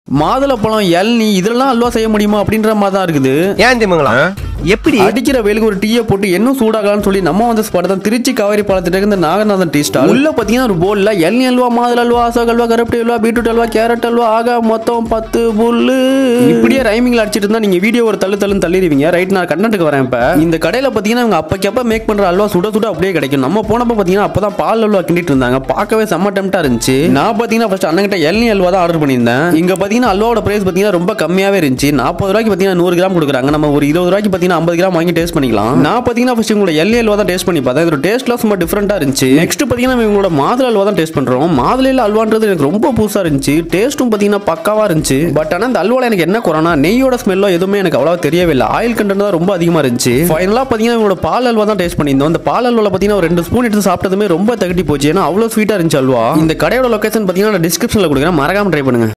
மாதுளப்பழம் இளநீ இதெல்லாம் அல்வா செய்ய முடியுமா அப்படின்ற மாதிரி தான் இருக்குது ஏன் திமுங்களா எப்படி அடிக்கிற வெயிலுக்கு ஒரு டீயை போட்டு இன்னும் சூடாகலாம்னு சொல்லி நம்ம வந்து ஸ்பாட் தான் திருச்சி காவேரி பாலத்திட்ட இந்த நாகநாதன் டீ ஸ்டால் உள்ள பாத்தீங்கன்னா ஒரு போல்ல எல்னி அல்வா மாதுளை அல்வா அசோக் அல்வா கருப்பட்டி அல்வா பீட்ரூட் அல்வா கேரட் அல்வா ஆகா மொத்தம் பத்து புல்லு இப்படியே ரைமிங்ல அடிச்சிட்டு இருந்தா நீங்க வீடியோ ஒரு தள்ளு தள்ளுன்னு தள்ளிடுவீங்க ரைட் நான் கண்டென்ட்டுக்கு வரேன் இப்ப இந்த கடையில பாத்தீங்கன்னா அவங்க அப்பக்கப்ப மேக் பண்ற அல்வா சுட சுட அப்படியே கிடைக்கும் நம்ம போனப்ப பாத்தீங்கன்னா அப்பதான் பால் அல்வா கிண்டிட்டு இருந்தாங்க பார்க்கவே செம்ம டெம்டா இருந்துச்சு நான் பாத்தீங்கன்னா ஃபர்ஸ்ட் அண்ணங்கிட்ட எல்னி அல்வா தான் ஆர்டர் பண்ணியிருந்தேன் இங்க பாத்தீங்கன்னா அல்வாவோட பிரைஸ் பாத்தீங்கன்னா ரொம்ப கம்மியாவே இருந்துச்சு நாற்பது ரூபாய்க்கு பாத்தீங்கன்னா நூறு கிராம் கொடுக்குறாங்க நம்ம ஒரு இருபது ரூபாய்க்கு பாத்தீங்கன்னா ஐம்பது கிராம் வாங்கி டேஸ்ட் பண்ணிக்கலாம் நான் பாத்தீங்கன்னா ஃபர்ஸ்ட் உங்களோட எல்ஏ அல்வா தான் டேஸ்ட் பண்ணி பார்த்தேன் இதோட டேஸ்ட்லாம் சும்மா டிஃப்ரெண்டா இருந்துச்சு நெக்ஸ்ட் பாத்தீங்கன்னா நம்ம இவங்களோட மாதுளை அல்வா தான் டேஸ்ட் பண்றோம் மாதுளையில அல்வான்றது எனக்கு ரொம்ப புதுசா இருந்துச்சு டேஸ்ட்டும் பாத்தீங்கன்னா பக்காவா இருந்துச்சு பட் ஆனா இந்த அல்வால எனக்கு என்ன குறைனா நெய்யோட ஸ்மெல்லோ எதுவுமே எனக்கு அவ்வளவா தெரியவே இல்லை ஆயில் கண்டென்ட் தான் ரொம்ப அதிகமா இருந்துச்சு ஃபைனலா பாத்தீங்கன்னா இவங்களோட பால் அல்வா தான் டேஸ்ட் பண்ணியிருந்தோம் இந்த பால் அல்வால பாத்தீங்கன்னா ஒரு ரெண்டு ஸ்பூன் எடுத்து சாப்பிட்டதுமே ரொம்ப தகட்டி போச்சு ஏன்னா அவ்வளவு ஸ்வீட்டா இருந்துச்சு அல்வா இந்த கடையோட லொகேஷன் பாத்தீங்கன்னா நான் டிஸ்கிரிப்ஷன்ல கொடுக்குறேன் மறக்காம ட்ரை பண்ணுங்க